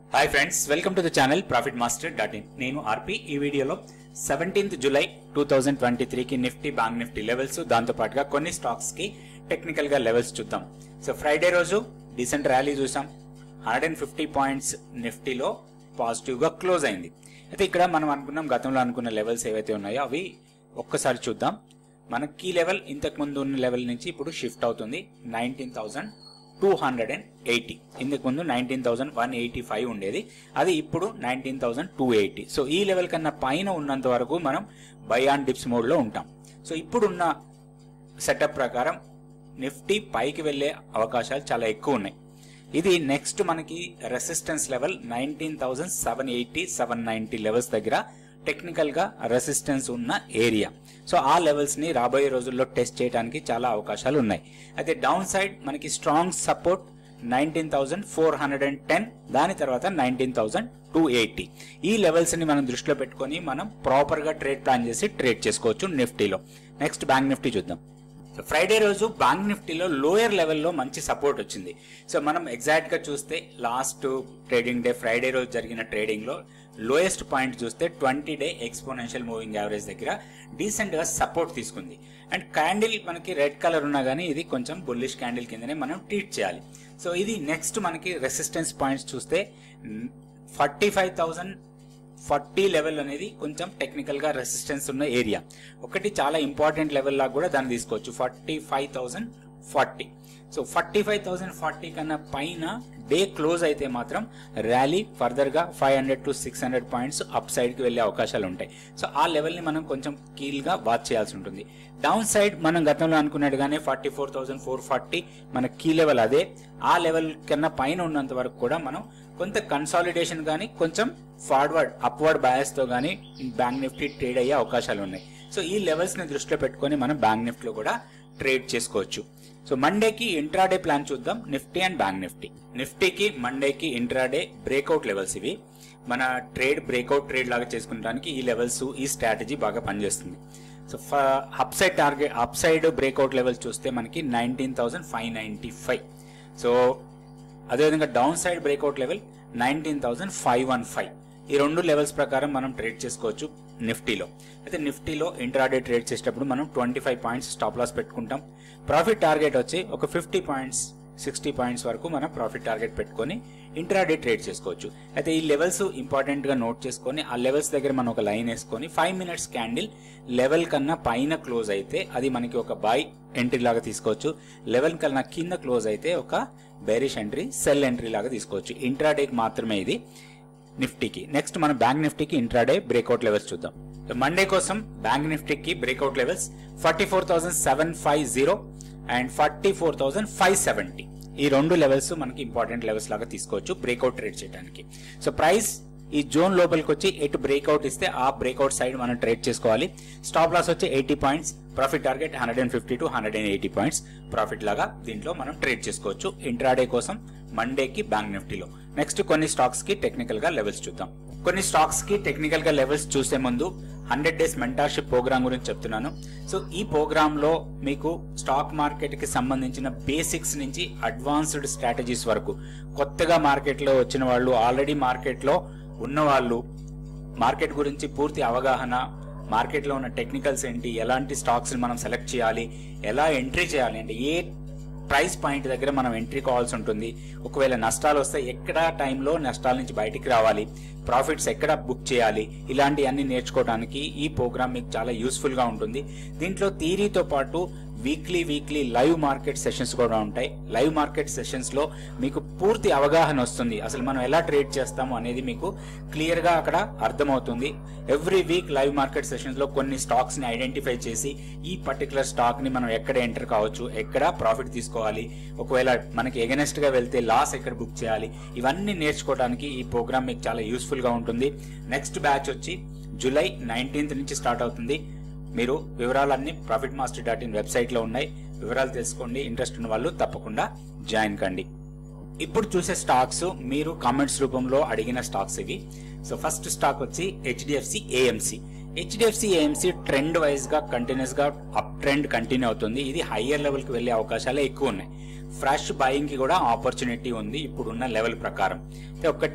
hi friends welcome to the channel profit master dot in నేను RP ఈ వీడియోలో seventeenth July two thousand twenty త్రీకి Nifty bank Nifty levels దాంతో పాటుగా కొన్ని స్టాక్స్ కి టెక్నికల్ గా లెవెల్స్ చూద్దాం సో ఫ్రైడే రోజు డీసెంట్ ర్యాలీ చూసాం హండ్రెడ్ అండ్ ఫిఫ్టీ పాయింట్స్ నిఫ్టీలో పాజిటివ్ గా క్లోజ్ అయింది అయితే ఇక్కడ మనం అనుకున్నాం గతంలో అనుకున్న లెవెల్స్ ఏవైతే ఉన్నాయో అవి ఒక్కసారి చూద్దాం మన కీ లెవెల్ ఇంతకు ముందు ఉన్న లెవెల్ నుంచి ఇప్పుడు షిఫ్ట్ అవుతుంది nineteen thousand two hundred and eighty ఇంతకు ముందు nineteen thousand one eighty five ఉండేది అది ఇప్పుడు nineteen thousand two eighty so ఈ లెవెల్ కన్నా పైన ఉన్నంత వరకు మనం బై ఆన్ డిప్స్ మోడ్లో ఉంటాం సో ఇప్పుడున్న సెటప్ ప్రకారం నిఫ్టీ పైకి వెళ్ళే అవకాశాలు చాలా ఎక్కువ ఉన్నాయి ఇది నెక్స్ట్ మనకి resistance level nineteen thousand seven eighty seven ninety levels దగ్గర టెక్నికల్ గా రెసిస్టెన్స్ ఉన్న ఏరియా సో ఆ లెవెల్స్ ని రాబోయే రోజుల్లో టెస్ట్ చేయడానికి చాలా అవకాశాలు ఉన్నాయి అయితే డౌన్ సైడ్ మనకి strong support nineteen thousand four hundred and ten దాని తర్వాత నైన్టీన్ థౌసండ్ టూ ఎయిటీ ఈ లెవెల్స్ ని మనం దృష్టిలో పెట్టుకొని మనం ప్రాపర్ గా ట్రేడ్ ప్లాన్ చేసి ట్రేడ్ చేసుకోవచ్చు నిఫ్టీలో నెక్స్ట్ బ్యాంక్ నిఫ్టీ చూద్దాం సో ఫ్రైడే రోజు బ్యాంక్ నిఫ్టీలో లోయర్ లెవెల్లో మంచి సపోర్ట్ వచ్చింది సో మనం ఎగ్జాక్ట్ గా చూస్తే లాస్ట్ ట్రేడింగ్ డే ఫ్రైడే రోజు జరిగిన ట్రేడింగ్ లో లోయెస్ట్ పాయింట్ చూస్తే twenty day exponential moving average దగ్గర డీసెంట్ గా సపోర్ట్ తీసుకుంది అండ్ క్యాండిల్ మనకి రెడ్ కలర్ ఉన్నా కానీ ఇది కొంచెం బుల్లిష్ క్యాండిల్ కిందనే మనం ట్రీట్ చేయాలి సో ఇది నెక్స్ట్ మనకి రెసిస్టెన్స్ పాయింట్స్ చూస్తే forty five thousand forty level అనేది కొంచెం టెక్నికల్ గా రెసిస్టెన్స్ ఉన్న ఏరియా ఒకటి చాలా ఇంపార్టెంట్ లెవెల్ లాగా కూడా దాన్ని తీసుకోవచ్చు forty five thousand forty so forty five thousand forty కన్నా పైన డే క్లోజ్ అయితే మాత్రం ర్యాలీ ఫర్దర్ గా five hundred to six hundred points up side కి వెళ్లే అవకాశాలు ఉంటాయి సో ఆ లెవెల్ ని మనం కొంచెం కీల్ గా వాచ్ చేయాల్సి ఉంటుంది డౌన్ సైడ్ మనం గతంలో అనుకున్నట్టుగానే forty four thousand four forty మన కీ లెవెల్ అదే ఆ లెవెల్ కన్నా పైన ఉన్నంత వరకు కూడా మనం కొంత కన్సాలిడేషన్ కానీ కొంచెం ఫార్వర్డ్ అప్వర్డ్ బయాస్ తో కానీ బ్యాంక్ నిఫ్టీ ట్రేడ్ అయ్యే అవకాశాలు ఉన్నాయి సో ఈ లెవెల్స్ ని దృష్టిలో పెట్టుకొని మనం బ్యాంక్ నిఫ్టీలో కూడా ట్రేడ్ చేసుకోవచ్చు సో మండేకి ఇంట్రాడే ప్లాన్ చూద్దాం నిఫ్టీ అండ్ బ్యాంక్ నిఫ్టీ నిఫ్టీకి మండేకి ఇంట్రాడే బ్రేక్అవుట్ లెవెల్స్ ఇవి మన ట్రేడ్ బ్రేక్అవుట్ ట్రేడ్ లాగా చేసుకుంటానికి ఈ లెవెల్స్ ఈ స్ట్రాటజీ బాగా పనిచేస్తుంది so up side target up side breakout levels చూస్తే మనకి nineteen thousand five ninety five so అదేవిధంగా down side breakout level nineteen thousand five one five ఈ రెండు లెవెల్స్ ప్రకారం మనం ట్రేడ్ చేసుకోవచ్చు నిఫ్టీలో అయితే నిఫ్టీలో ఇంట్రాడే ట్రేడ్ చేసేటప్పుడు మనం twenty five points stop loss పెట్టుకుంటాం ప్రాఫిట్ టార్గెట్ వచ్చి ఒక ఫిఫ్టీ పాయింట్స్ సిక్స్టీ పాయింట్స్ వరకు మనం ప్రాఫిట్ టార్గెట్ పెట్టుకొని ఇంట్రాడే ట్రేడ్ చేసుకోవచ్చు అయితే ఈ లెవెల్స్ ఇంపార్టెంట్ గా నోట్ చేసుకొని ఆ లెవెల్స్ దగ్గర మనం ఒక లైన్ వేసుకొని ఫైవ్ మినిట్స్ క్యాండిల్ లెవెల్ కన్నా పైన క్లోజ్ అయితే అది మనకి ఒక బై ఎంట్రీ లాగా తీసుకోవచ్చు లెవెల్ కన్నా కింద క్లోజ్ అయితే ఒక బేరిష్ ఎంట్రీ సెల్ ఎంట్రీ లాగా తీసుకోవచ్చు ఇంట్రాడేకి మాత్రమే ఇది నిఫ్టీకి నెక్స్ట్ మనం బ్యాంక్ నిఫ్టీకి ఇంట్రాడే బ్రేక్అవుట్ లెవెల్స్ చూద్దాం మండే కోసం బ్యాంక్ నిఫ్టీకి breakout levels forty four thousand seven five zero and forty four thousand five seventy ఈ రెండు లెవెల్స్ మనకి ఇంపార్టెంట్ లెవెల్స్ లాగా తీసుకోవచ్చు బ్రేక్అవుట్ ట్రేడ్ చేయడానికి సో ప్రైస్ ఈ జోన్ లోపలికి వచ్చి ఎటు బ్రేక్అవుట్ ఇస్తే ఆ బ్రేక్అవుట్ సైడ్ మనం ట్రేడ్ చేసుకోవాలి స్టాప్ లాస్ వచ్చి eighty points profit target hundred and fifty to hundred and eighty points profit లాగా దీంట్లో మనం ట్రేడ్ చేసుకోవచ్చు ఇంట్రాడే కోసం మండేకి బ్యాంక్ నిఫ్టీలో నెక్స్ట్ కొన్ని స్టాక్స్ కి టెక్నికల్ గా లెవెల్స్ చూద్దాం కొన్ని స్టాక్స్ కి టెక్నికల్ గా లెవెల్స్ చూసే ముందు హండ్రెడ్ డేస్ మెంటార్షిప్ ప్రోగ్రామ్ గురించి చెప్తున్నాను సో ఈ ప్రోగ్రామ్ లో మీకు స్టాక్ మార్కెట్ కి సంబంధించిన బేసిక్స్ నుంచి అడ్వాన్స్డ్ స్ట్రాటజీస్ వరకు కొత్తగా మార్కెట్ లో వచ్చిన వాళ్ళు ఆల్రెడీ మార్కెట్ లో ఉన్న వాళ్ళు మార్కెట్ గురించి పూర్తి అవగాహన మార్కెట్ లో ఉన్న టెక్నికల్స్ ఏంటి ఎలాంటి స్టాక్స్ మనం సెలెక్ట్ చేయాలి ఎలా ఎంట్రీ చేయాలి అంటే ఏ ప్రైస్ పాయింట్ దగ్గర మనం ఎంట్రీ కావాల్సి ఉంటుంది ఒకవేళ నష్టాలు వస్తే ఎక్కడ టైంలో నష్టాల నుంచి బయటికి రావాలి ప్రాఫిట్స్ ఎక్కడ బుక్ చేయాలి ఇలాంటివన్నీ నేర్చుకోవడానికి ఈ ప్రోగ్రామ్ మీకు చాలా యూస్ఫుల్ గా ఉంటుంది దీంట్లో థీరీతో పాటు weekly weekly live market sessions కూడా ఉంటాయి లైవ్ మార్కెట్ సెషన్స్ లో మీకు పూర్తి అవగాహన వస్తుంది అసలు మనం ఎలా ట్రేడ్ చేస్తాము అనేది మీకు క్లియర్ గా అక్కడ అర్థమవుతుంది every week live market sessions లో కొన్ని స్టాక్స్ ని ఐడెంటిఫై చేసి ఈ పర్టికులర్ స్టాక్ ని మనం ఎక్కడ ఎంటర్ కావచ్చు ఎక్కడ ప్రాఫిట్ తీసుకోవాలి ఒకవేళ మనకి ఎగనెస్ట్ గా వెళ్తే లాస్ ఎక్కడ బుక్ చేయాలి ఇవన్నీ నేర్చుకోవడానికి ఈ ప్రోగ్రామ్ మీకు చాలా యూస్ఫుల్ గా ఉంటుంది నెక్స్ట్ బ్యాచ్ వచ్చి జూలై నైన్టీన్త్ నుంచి స్టార్ట్ అవుతుంది మీరు వివరాలన్నీ profit master dot in website లో ఉన్నాయి వివరాలు తెలుసుకోండి ఇంట్రెస్ట్ ఉన్న వాళ్ళు తప్పకుండా జాయిన్ కండి ఇప్పుడు చూసే స్టాక్స్ మీరు కామెంట్స్ రూపంలో అడిగిన స్టాక్స్ ఇవి సో ఫస్ట్ స్టాక్ వచ్చి HDFC AMC HDFC AMC trend wise గా కంటిన్యూస్ గా అప్ ట్రెండ్ కంటిన్యూ అవుతుంది ఇది హయ్యర్ లెవెల్ కి వెళ్లే అవకాశాలే ఎక్కువ ఉన్నాయి ఫ్రెష్ బయింగ్ కి కూడా ఆపర్చునిటీ ఉంది ఇప్పుడున్న లెవెల్ ప్రకారం అయితే ఒకటి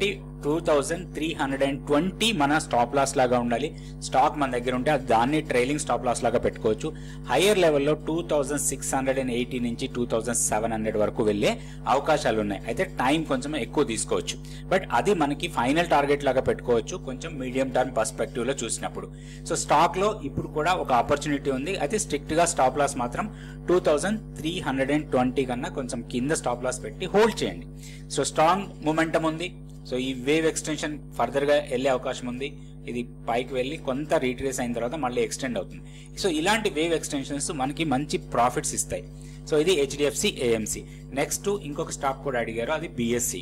two thousand three hundred and twenty మన స్టాప్ లాస్ లాగా ఉండాలి స్టాక్ మన దగ్గర ఉంటే దాన్ని ట్రైలింగ్ స్టాప్ లాస్ లాగా పెట్టుకోవచ్చు హయ్యర్ లెవెల్లో two thousand six hundred and eighty నుంచి టూ థౌజండ్ సెవెన్ హండ్రెడ్ వరకు వెళ్ళే అవకాశాలు ఉన్నాయి అయితే టైం కొంచెం ఎక్కువ తీసుకోవచ్చు బట్ అది మనకి ఫైనల్ టార్గెట్ లాగా పెట్టుకోవచ్చు కొంచెం మీడియం టర్మ్ పర్స్పెక్టివ్ లో చూసినప్పుడు సో స్టాక్ లో ఇప్పుడు కూడా ఒక ఆపర్చునిటీ ఉంది అయితే స్ట్రిక్ట్ గా స్టాప్ లాస్ మాత్రం two thousand three hundred and twenty కన్నా కొంచెం కింద స్టాప్ లాస్ పెట్టి హోల్డ్ చేయండి సో స్ట్రాంగ్ మూమెంటం ఉంది సో ఈ వేవ్ ఎక్స్టెన్షన్ ఫర్దర్ గా వెళ్ళే అవకాశం ఉంది ఇది పైకి వెళ్ళి కొంత రీట్రేస్ అయిన తర్వాత మళ్ళీ ఎక్స్టెండ్ అవుతుంది సో ఇలాంటి వేవ్ ఎక్స్టెన్షన్స్ మనకి మంచి ప్రాఫిట్స్ ఇస్తాయి సో ఇది హెచ్డిఎఫ్సి ఏఎంసి నెక్స్ట్ ఇంకొక స్టాక్ కూడా అడిగారు అది బిఎస్సి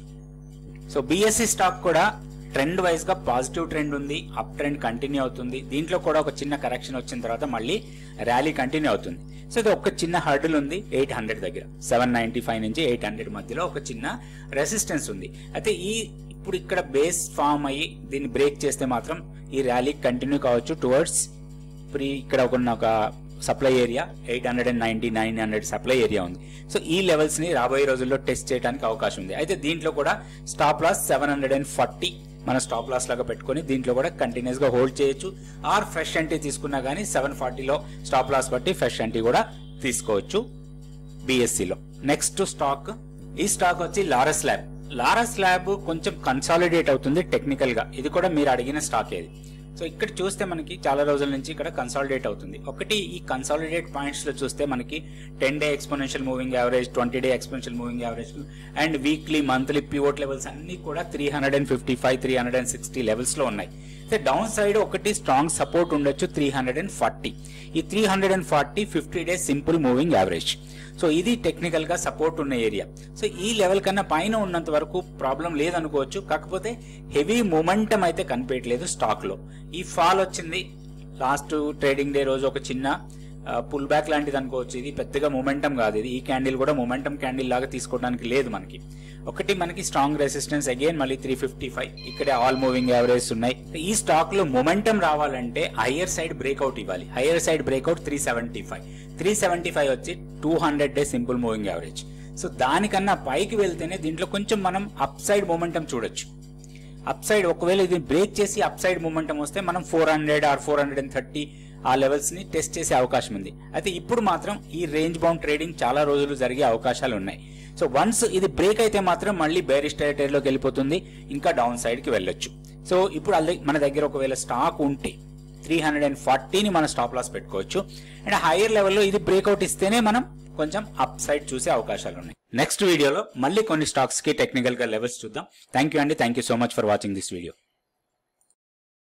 సో బిఎస్సి స్టాక్ కూడా ట్రెండ్ వైజ్ గా పాజిటివ్ ట్రెండ్ ఉంది అప్ ట్రెండ్ కంటిన్యూ అవుతుంది దీంట్లో కూడా ఒక చిన్న కరెక్షన్ వచ్చిన తర్వాత మళ్ళీ ర్యాలీ కంటిన్యూ అవుతుంది సో ఇది ఒక చిన్న హర్డిల్ ఉంది ఎయిట్ హండ్రెడ్ దగ్గర సెవెన్ నైన్టీ ఫైవ్ నుంచి ఎయిట్ హండ్రెడ్ మధ్యలో ఒక చిన్న రెసిస్టెన్స్ ఉంది అయితే ఈ ఇప్పుడు ఇక్కడ బేస్ ఫామ్ అయ్యి దీన్ని బ్రేక్ చేస్తే మాత్రం ఈ ర్యాలీ కంటిన్యూ కావచ్చు టువర్డ్స్ ప్రీ ఇక్కడ ఒక ఒక supply area eight hundred and ninety nine hundred supply area ఉంది సో ఈ లెవెల్స్ ని రాబోయే రోజుల్లో టెస్ట్ చేయడానికి అవకాశం ఉంది అయితే దీంట్లో కూడా stop loss seven hundred and forty మన స్టాప్ లాస్ లాగా పెట్టుకొని దీంట్లో కూడా కంటిన్యూస్ గా హోల్డ్ చేయొచ్చు ఆర్ ఫ్రెష్ ఎంటీ తీసుకున్నా కానీ సెవెన్ ఫార్టీలో స్టాప్ లాస్ బట్టి ఫ్రెష్ ఎంటీ కూడా తీసుకోవచ్చు బిఎస్సిలో నెక్స్ట్ స్టాక్ ఈ స్టాక్ వచ్చి లారస్ ల్యాబ్ లారస్ ల్యాబ్ కొంచెం కన్సాలిడేట్ అవుతుంది టెక్నికల్ గా ఇది కూడా మీరు అడిగిన స్టాక్ ఏది సో ఇక్కడ చూస్తే మనకి చాలా రోజుల నుంచి ఇక్కడ కన్సాలిడేట్ అవుతుంది ఒకటి ఈ కన్సాలిడేట్ పాయింట్స్ లో చూస్తే మనకి ten day exponential moving average twenty day exponential moving average and weekly monthly pivot levels అన్ని కూడా three hundred and fifty five three hundred and sixty levels లో ఉన్నాయి అయితే డౌన్ సైడ్ ఒకటి స్ట్రాంగ్ సపోర్ట్ ఉండొచ్చు త్రీ హండ్రెడ్ అండ్ ఫార్టీ ఈ three hundred and forty fifty day simple moving average so ఇది technical గా సపోర్ట్ ఉన్న ఏరియా సో ఈ లెవెల్ కన్నా పైన ఉన్నంత వరకు ప్రాబ్లం లేదనుకోవచ్చు కాకపోతే హెవీ మూమెంటం అయితే కనిపించట్లేదు స్టాక్ లో ఈ ఫాల్ వచ్చింది లాస్ట్ ట్రేడింగ్ డే రోజు ఒక చిన్న పుల్ బ్యాక్ లాంటిది అనుకోవచ్చు ఇది పెద్దగా మూమెంటం కాదు ఇది ఈ క్యాండిల్ కూడా మూమెంటం క్యాండిల్ లాగా తీసుకోవడానికి లేదు మనకి ఒకటి మనకి స్ట్రాంగ్ రెసిస్టెన్స్ అగైన్ మళ్ళీ త్రీ ఫిఫ్టీ ఫైవ్ ఇక్కడే ఆల్ మూవింగ్ యావరేజ్ ఉన్నాయి ఈ స్టాక్ లో మొమెంటం రావాలంటే హయ్యర్ సైడ్ బ్రేక్అవుట్ ఇవ్వాలి higher side breakout three seventy five three seventy five వచ్చి two hundred day simple moving average so దానికన్నా పైకి వెళ్తేనే దీంట్లో కొంచెం మనం అప్ సైడ్ మూమెంటం చూడొచ్చు అప్ సైడ్ ఒకవేళ ఇది బ్రేక్ చేసి అప్ సైడ్ మూమెంటం వస్తే మనం four hundred or four hundred and thirty ఆ లెవెల్స్ ని టెస్ట్ చేసే అవకాశం ఉంది అయితే ఇప్పుడు మాత్రం ఈ రేంజ్ బౌండ్ ట్రేడింగ్ చాలా రోజులు జరిగే అవకాశాలు ఉన్నాయి సో వన్స్ ఇది బ్రేక్ అయితే మాత్రం మళ్ళీ బేరిష్ టెరిటరీలోకి వెళ్ళిపోతుంది ఇంకా డౌన్ సైడ్ కి వెళ్ళొచ్చు సో ఇప్పుడు అల్లి మన దగ్గర ఒకవేళ స్టాక్ ఉంటే త్రీ హండ్రెడ్ అండ్ ఫార్టీని మన స్టాప్ లాస్ పెట్టుకోవచ్చు అండ్ హైయర్ లెవెల్లో ఇది బ్రేక్అవుట్ ఇస్తేనే మనం కొంచెం అప్ సైడ్ చూసే అవకాశాలు ఉన్నాయి నెక్స్ట్ వీడియోలో మళ్ళీ కొన్ని స్టాక్స్ కి టెక్నికల్ గా లెవెల్స్ చూద్దాం థ్యాంక్ యూ అండి thank you so much for watching this video